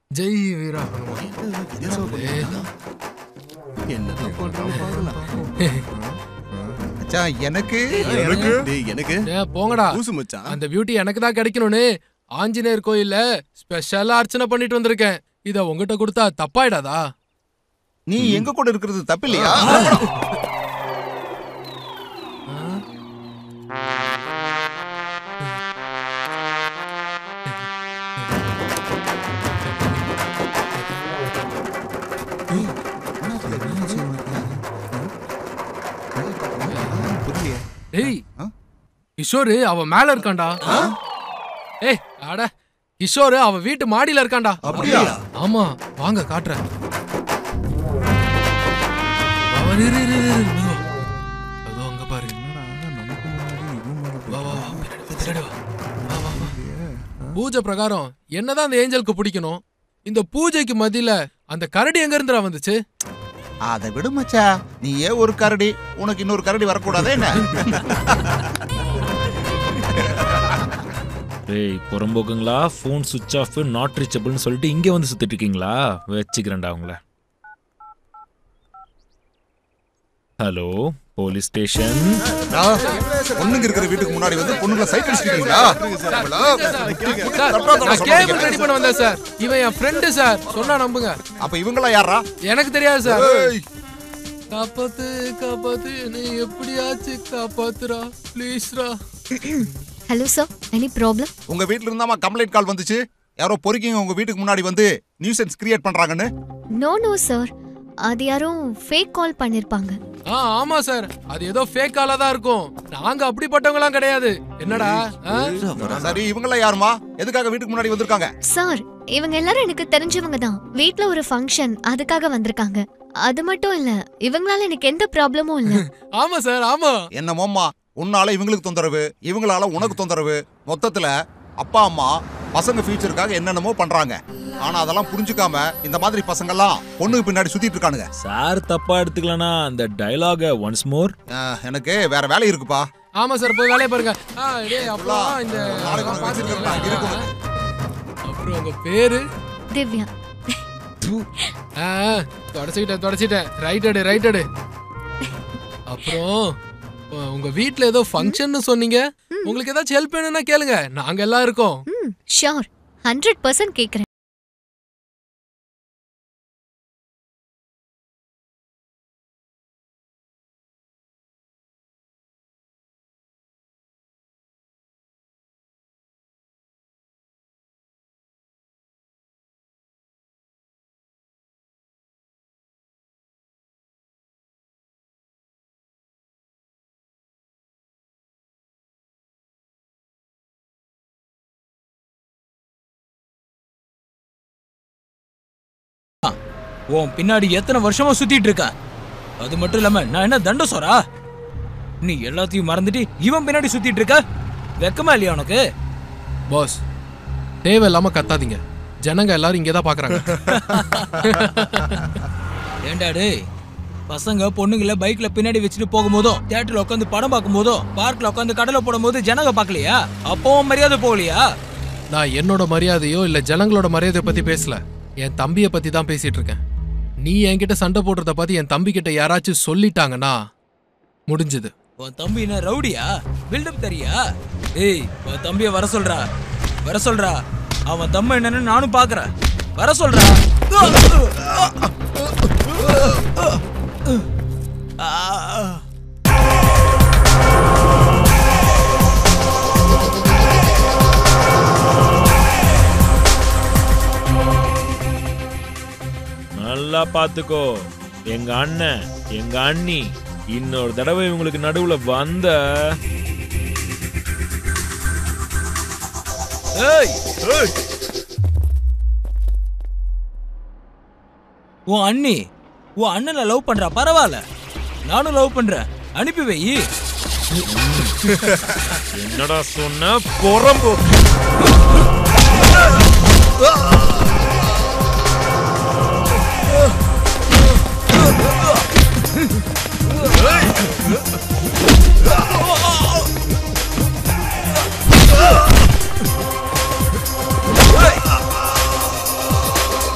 ஜெய் வீரா ஹனுமான் மச்சான் எனக்கு எனக்கு டேய் எனக்கு ஏ, போங்கடா லூசு மச்சான் அந்த பியூட்டி எனக்கு தான் கிடைக்கணும்னு ஆஞ்சநேயர் கோயில்ல ஸ்பெஷலா அர்ச்சனை பண்ணிட்டு வந்திருக்கேன் இத உங்ககிட்ட கொடுத்தா தப்பாயிடாதா நீ எங்க கூட இருக்கிறது தப்பு இல்லையா புரியலையே டேய் ஆ? கிஷோரு அவ மேல இருக்கான்டா ஏய் அட கிஷோரு அவ வீட்டு மாடியில இருக்கான்டா அப்படியா? ஆமா வாங்க காட்டுறேன் அவன் இரு, இரு, இரு, இரு, மெதுவா. அதோ அங்க பாரு வா, வா, வா, பின்னாடி வா, பின்னாடி வா. வா, வா, வா. பூஜை பிரகாரம் என்னதான் அந்த ஏஞ்சலுக்கு பிடிக்கணும் இந்த பூஜைக்கு மத்தியில அந்த கரடி எங்க இருந்துடா வந்துச்சு அதை விடு மச்சா நீ ஏன் ஒரு கரடி உனக்கு இன்னொரு கரடி வரக்கூடாதே என்ன டேய் புறம்போக்குங்களா ஃபோன் சுவிட்ச் ஆஃப் நாட் ரீச்சபிள்னு சொல்லிட்டு இங்கே வந்து சுத்திட்டு இருக்கீங்களா வச்சுக்கிறேன்டா உங்கள ஹலோ போலீஸ் ஸ்டேஷன் பொண்ணுங்க இருக்கிற வீட்டுக்கு முன்னாடி வந்து பொண்ணுங்களை சைட் அடிச்சிருக்கீங்களா சார் நான் கேபிள் ரெடி பண்ண வந்தேன் சார் இவன் என் ஃப்ரெண்டு சார் சொன்னா நம்புங்க அப்ப இவங்களா யாரா எனக்கு தெரியாது சார் ஏய், காப்பாத்து காப்பாத்து என்னை எப்படியாச்சு காப்பாத்துடா ப்ளீஸ்ரா ஹலோ சார் எனி ப்ராப்ளம் உங்க வீட்ல இருந்தாமா கம்ப்ளைண்ட் கால் வந்துச்சு யாரோ பொறுக்கிங்க உங்க வீட்டுக்கு முன்னாடி வந்து நியூசன்ஸ் கிரியேட் பண்றாங்கன்னு நோ நோ சார் அது யாரும் ஃபேக் கால் பண்ணிருப்பாங்க ஆ ஆமா சார் அது ஏதோ ஃபேக் காலா தான் இருக்கும் நாங்க அப்படிப்பட்டவங்கலாம் கிடையாது என்னடா ஆ? சரி இவங்களா யாருமா எதுக்காக வீட்டுக்கு முன்னாடி வந்திருக்காங்க சார் இவங்க எல்லாரும் எனக்கு தெரிஞ்சவங்க தான் வீட்ல ஒரு ஃபங்க்ஷன் அதுக்காக வந்திருக்காங்க அது மட்டும் இல்ல இவங்களால எனக்கு எந்த ப்ராப்ளமும் இல்ல ஆமா சார் ஆமா என்னமோம்மா உன்னால இவங்களுக்கு தொந்தரவு இவங்களால உனக்கு தொந்தரவு மொத்தத்துல அப்பா அம்மா பசங்க ஃபியூச்சருக்காக என்னென்னமோ பண்றாங்க ஆனா அதெல்லாம் புரிஞ்சுக்காம இந்த மாதிரி பசங்கெல்லாம் பொண்ணுக்கு பின்னாடி சுத்திட்டு இருக்கானுங்க சார் தப்பா எடுத்துக்கலனா அந்த டயலாக ஒன்ஸ் மோர் அஹ், எனக்கு வேற வேலை இருக்குப்பா ஆமா சார் போய் வேலையை பாருங்க ஆ டேய் அப்புறம் இந்த நாளைக்கு வந்து பாத்துட்டீங்களா? வச்சிருக்கேன், இருக்கும். அப்புறம் உங்க பேரு திவ்யா ஆ தொடச்சிட்டேன் தொடச்சிட்டேன் ரைட் எடு ரைட் எடு அப்புறம் உ- உங்க வீட்ல ஏதோ ஃபங்க்ஷன் சொன்னீங்க உங்களுக்கு ஏதாச்சும் ஹெல்ப் வேணும்னா கேளுங்க நாங்க எல்லாம் இருக்கோம் ம் ஷியோர் ஹண்ட்ரட் பர்சன்ட் கேக்குறேன் உன் பின்னாடி எத்தனை வருஷமா சுத்திட்டு இருக்க அது மட்டும் இல்லாம நான் என்ன தண்ட சோரா நீ எல்லாத்தையும் மறந்துட்டு இவன் பின்னாடி சுத்திட்டு இருக்க வெக்கமா இல்லையா உனக்கு பாஸ் தேவையில்லாம கத்தாதீங்க ஜனங்க எல்லாரும் இங்கே தான் பாக்குறாங்க ஏண்டா டேய் பசங்க பொண்ணுங்கள பைக்ல பின்னாடி வச்சுட்டு போகும்போதோ தியேட்டர்ல உட்காந்து படம் பார்க்கும்போதோ பார்க்ல உட்காந்து கடலை போடும்போது ஜனங்க பார்க்கலையா அப்பவும் மரியாதை போகலையா நான் என்னோட மரியாதையோ இல்ல ஜனங்களோட மரியாதையை பத்தி பேசல என் தம்பிய பத்தி தான் பேசிட்டு இருக்கேன் நீ என்கிட்ட சண்டை போடுறத பத்தி என் தம்பி கிட்ட யாராச்சும் சொல்லிட்டாங்கன்னா முடிஞ்சது உன் தம்பி என்ன ரவுடியா பில்டப் தெரியா ஏய் உன் தம்பிய வர சொல்றா வர சொல்றா அவன் தம்ம என்னன்னு நானும் பாக்குறேன் வர சொல்றா நல்லா பாத்துக்கோ எங்க அண்ணன் எங்க அண்ணி இன்னொரு தடவை இவங்களுக்கு நடுவுல வந்த ஏய் உன் அண்ணி உன் அண்ணனை லவ் பண்றா பரவாயில்ல நானும் லவ் பண்றேன் அனுப்பி வை என்னடா சொன்ன புறம்போ ஏய்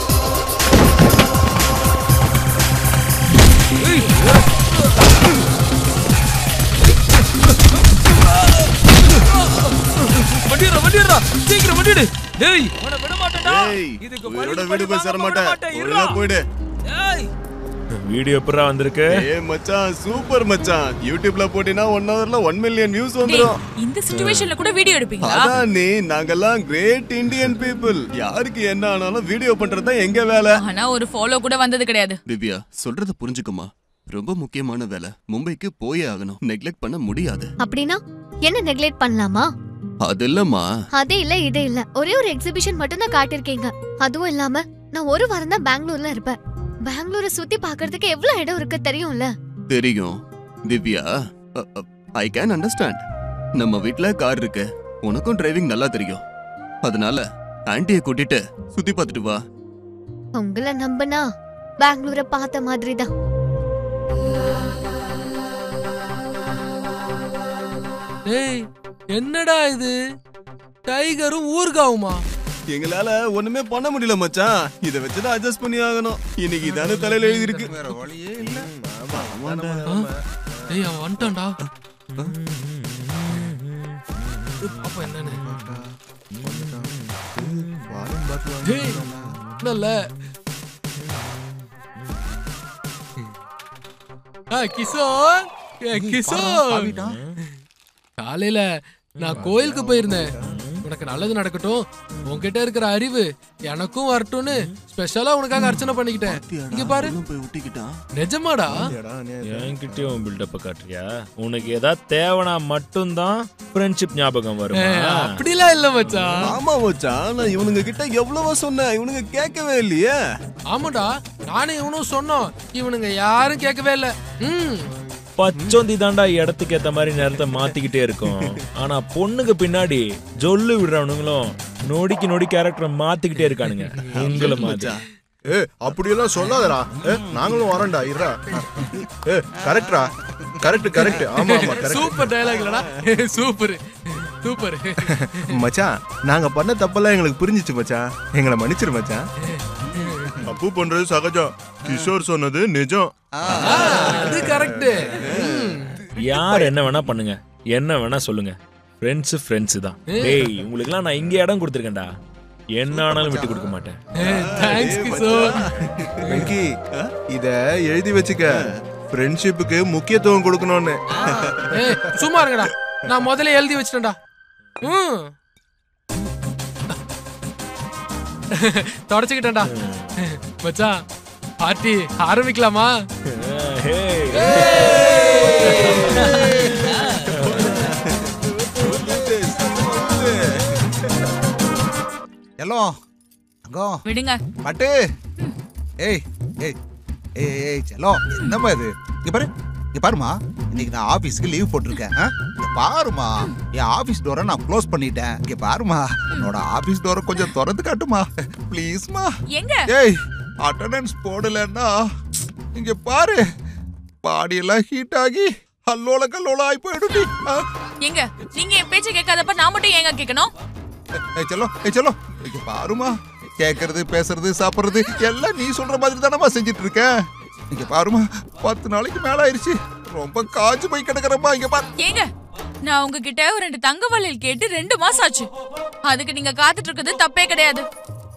டேய் உன்னை விட மாட்டேன்டா ஏய் இதுக்கு உயிரோட பழி வீடு போய் வாங்க சேர விட மாட்டேன் மாட்டேன், ஒழுங்கா இருடா. போயிடு ஏய் வீடியோ எப்படா வந்திருக்கு ஏய் மச்சான் சூப்பர் மச்சான் யூடியூப்ல போட்டினா ஒன் ஹவர்ல ஒன் மில்லியன் வியூஸ் டேய், வந்துரும் இந்த சிச்சுவேஷன்ல கூட வீடியோ எடுப்பீங்களா அதான் நீ நாங்கெல்லாம் கிரேட் இந்தியன் பீப்புள் யாருக்கு என்ன ஆனாலும் வீடியோ பண்றது தான் எங்க வேலை ஆனா ஒரு ஃபாலோ கூட வந்தது கிடையாது திவ்யா சொல்றத புரிஞ்சுக்குமா ரொம்ப முக்கியமான வேலை மும்பைக்கு போயே ஆகணும் நெக்லெக்ட் பண்ண முடியாது அப்படின்னா என்ன நெக்லெக்ட் பண்ணலாமா அது இல்லம்மா அதே இல்ல இதே இல்ல ஒரே ஒரு எக்ஸிபிஷன் மட்டும் தான் காட்டிருக்கீங்க அதுவும் இல்லாம நான் ஒரு வாரம் தான் பெங்களூர்ல இருப்பேன் பெங்களூரை சுத்தி பார்க்கிறதுக்கு எவ்வளவு இடம் இருக்கு தெரியும்ல தெரியும் திவ்யா ஐ கேன் அண்டர்ஸ்டாண்ட் நம்ம வீட்ல கார் இருக்கு உனக்கும் டிரைவிங் நல்லா தெரியும் அதனால ஆன்ட்டியை கூட்டிட்டு சுத்தி பார்த்துட்டு வா உங்களை நம்பினா பெங்களூரை பார்த்த மாதிரி தான் டேய் என்னடா இது டைகரும் ஊர்காவுமா எங்களால ஒண்ணுமே பண்ண முடியல மச்சான் இத வச்சுதான் அட்ஜஸ்ட் பண்ணி ஆகணும் இன்னைக்கு தானே தலையில எழுதி இருக்கு வேற வழியே இல்ல டேய் அவன் வந்துட்டான்டா அப்ப என்னன்னு டேய் நல்ல ஆ கிஷோர் ஏ கிஷோர் காலையில நான் கோயிலுக்கு போயிருந்தேன் உனக்கு நல்லது நடக்கட்டும் உன்கிட்ட இருக்கிற அறிவு எனக்கும் வரட்டும்னு ஸ்பெஷலா உனக்காக அர்ச்சனை பண்ணிக்கிட்டேன் இங்க பாரு போய் ஒட்டிக்கிட்டான் நிஜமாடா என்கிட்டயும் பில்டப் காட்டுறியா உனக்கு ஏதாவது தேவைனா மட்டும்தான் ஃப்ரெண்ட்ஷிப் ஞாபகம் ஏ, வரும் அப்படிலாம் இல்ல மச்சான் ஆமா மச்சான் நான் இவனுங்க கிட்ட எவ்வளவோ சொன்னேன் இவனுங்க கேட்கவே இல்லையே ஆமாடா நானும் இவனும் சொன்னோம் இவனுங்க யாரும் கேட்கவே இல்ல ம் பச்சோந்தி தாண்டா இடத்துக்கு ஏத்த மாதிரி நேரத்தை மாத்திக்கிட்டே இருக்கும் ஆனா பொண்ணுக்கு பின்னாடி ஜொல்லு விடுறவனுங்களும் நொடிக்கு நொடி கேரக்டரை மாத்திக்கிட்டே இருக்கானுங்க உங்களை மாதிரி ஏ அப்படியெல்லாம் சொல்லாதடா ஏ நாங்களும் வரோம்டா இருடா ஏ கரெக்டா கரெக்ட் கரெக்ட் ஆமா ஆமா கரெக்ட் சூப்பர் டயலாக் இல்லடா சூப்பர் சூப்பர் மச்சான் நாங்க பண்ண தப்பெல்லாம் எங்களுக்கு புரிஞ்சிச்சு மச்சான் எங்களை மன்னிச்சிரு மச்சான் தப்பு பண்றது சகஜம் கிஷோர் சொன்னது நிஜம் அது கரெக்ட் யார் என்ன வேணா பண்ணுங்க என்ன வேணா சொல்லுங்க ஃப்ரெண்ட்ஸ் ஃப்ரெண்ட்ஸ் தான் டேய் உங்களுக்குலாம் நான் இங்க இடம் கொடுத்துருக்கேன்டா என்ன ஆனாலும் விட்டு கொடுக்க மாட்டேன் தேங்க்ஸ் கிஷோர் வெங்கி இத எழுதி வச்சுக்க ஃப்ரெண்ட்ஷிப்புக்கு முக்கியத்துவம் கொடுக்கணும்னு ஏய் சும்மா இருங்கடா நான் முதல்ல எழுதி வச்சிட்டேன்டா ம் தொடச்சுக்கிட்டேன்டா மச்சான் பார்ட்டி ஆரம்பிக்கலாமா எல்லாம் அங்கோ விடுங்க பட்டு ஏய் ஏய் ஏய் ஏய் செல்லம் என்னம்மா இது இங்க பாரு இங்க பாருமா இன்னைக்கு நான் ஆபீஸ்க்கு லீவ் போட்டிருக்கேன் ஆ? இங்க பாருமா என் ஆபீஸ் டோரை நான் க்ளோஸ் பண்ணிட்டேன் இங்க பாருமா உன்னோட ஆபீஸ் டோரை கொஞ்சம் திறந்து காட்டுமா ப்ளீஸ்மா எங்க ஏய் அட்டெண்டன்ஸ் போடலன்னா இங்க பாரு பாடி எல்லாம் ஹீட் ஆகி அல்லோல கல்லோல ஆகி போயிடுடி ஆ? எங்க நீங்க என் பேச்ச கேட்காதப்ப நான் மட்டும் ஏங்க கேட்கணும் ஏய் செல்லம் ஏய் செல்லம் இங்க பாருமா கேட்கறது பேசுறது சாப்பிடுறது எல்லாம் நீ சொல்ற மாதிரி தானம்மா செஞ்சுட்டு இருக்க இங்க பாருமா பத்து நாளைக்கு மேல ஆயிருச்சு ரொம்ப காஞ்சு போய் கிடக்குறம்மா இங்க பாரு ஏங்க நான் உங்ககிட்ட ஒரு ரெண்டு தங்க வளையல் கேட்டு ரெண்டு மாசம் ஆச்சு அதுக்கு நீங்க காத்துட்டு இருக்கிறது தப்பே கிடையாது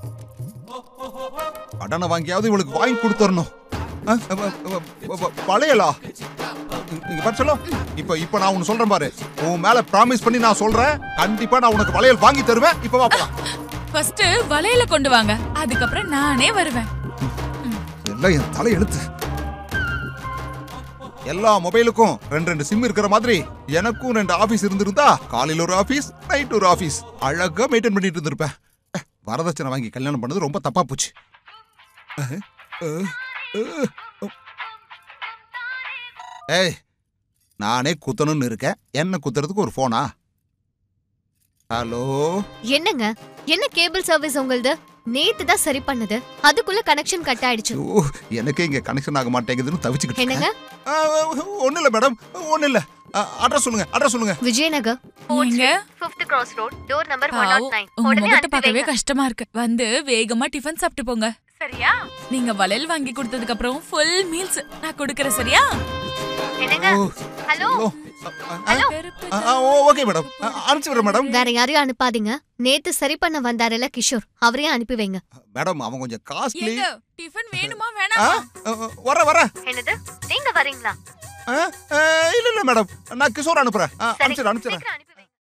கடனை வாங்கியாவது இவளுக்கு வாங்கி கொடுத்துடணும் ஆ, வ- வ- வ- வ- வளையலா இங்க பாரு செல்லம் இப்ப இப்ப நான் உனக்கு சொல்றேன் பாரு உன் மேல ப்ராமிஸ் பண்ணி நான் சொல்றேன் கண்டிப்பா நான் உனக்கு வளையல் வாங்கி தருவேன் இப்ப வா போலாம் ஃபர்ஸ்ட் வளையல கொண்டு வாங்க அதுக்கப்புறம் நானே வருவேன் எல்லாம் என் தலை எழுத்து எல்லா மொபைலுக்கும் ரெண்டு ரெண்டு சிம் இருக்கிற மாதிரி எனக்கும் ரெண்டு ஆபீஸ் இருந்திருந்தா காலையில ஒரு ஆபீஸ் நைட் ஒரு ஆபீஸ் அழகா மெயின்டைன் பண்ணிட்டு இருந்திருப்பேன் அஹ், வரதட்சணை வாங்கி கல்யாணம் பண்ணது ரொம்ப தப்பா போச்சு அஹ், அஹ், அஹ். ஏய் நானே குத்தணும்னு இருக்கேன் என்ன குத்துறதுக்கு ஒரு போனா ஹலோ என்னங்க என்ன கேபிள் சர்வீஸ் உங்களுது நேத்து தான் சரி பண்ணது அதுக்குள்ள கனெக்ஷன் கட் ஆயிடுச்சு ஐயோ, எனக்கே இங்க கனெக்ஷன் ஆக மாட்டேங்குதுன்னு தவிச்சுக்கிட்டு என்னங்க ஒன்னும் இல்ல மேடம் ஒன்னும் இல்ல அட்ரஸ் சொல்லுங்க அட்ரஸ் சொல்லுங்க விஜயநகர் நீங்க fifth cross road door number பாவம், உங்க முகத்தை பார்க்கவே கஷ்டமா இருக்கு வந்து வேகமா டிஃபன் சாப்பிட்டு போங்க சரியா நீங்க வளையல் வாங்கி கொடுத்ததுக்கு அப்புறம் ஃபுல் மீல்ஸ் நான் கொடுக்கறேன் சரியா என்னங்க ஓ, ஹலோ ஓகே மேடம் அனுப்பிச்சு விடுறேன் மேடம் வேற யாரையும் அனுப்பாதீங்க நேத்து சரி பண்ண வந்தாருல கிஷோர் அவரையும் அனுப்பி வைங்க மேடம் அவன் கொஞ்சம் காஸ்ட்லி ஏங்க டிஃபன் வேணுமா வேணாமா வர வர என்னது நீங்க வரீங்களா இல்ல இல்ல மேடம் நான் கிஷோர் அனுப்புறேன் அனுப்பிச்சிடுறேன் அனுப்பிச்சிடுறேன் சீக்கிரம் அனுப்பி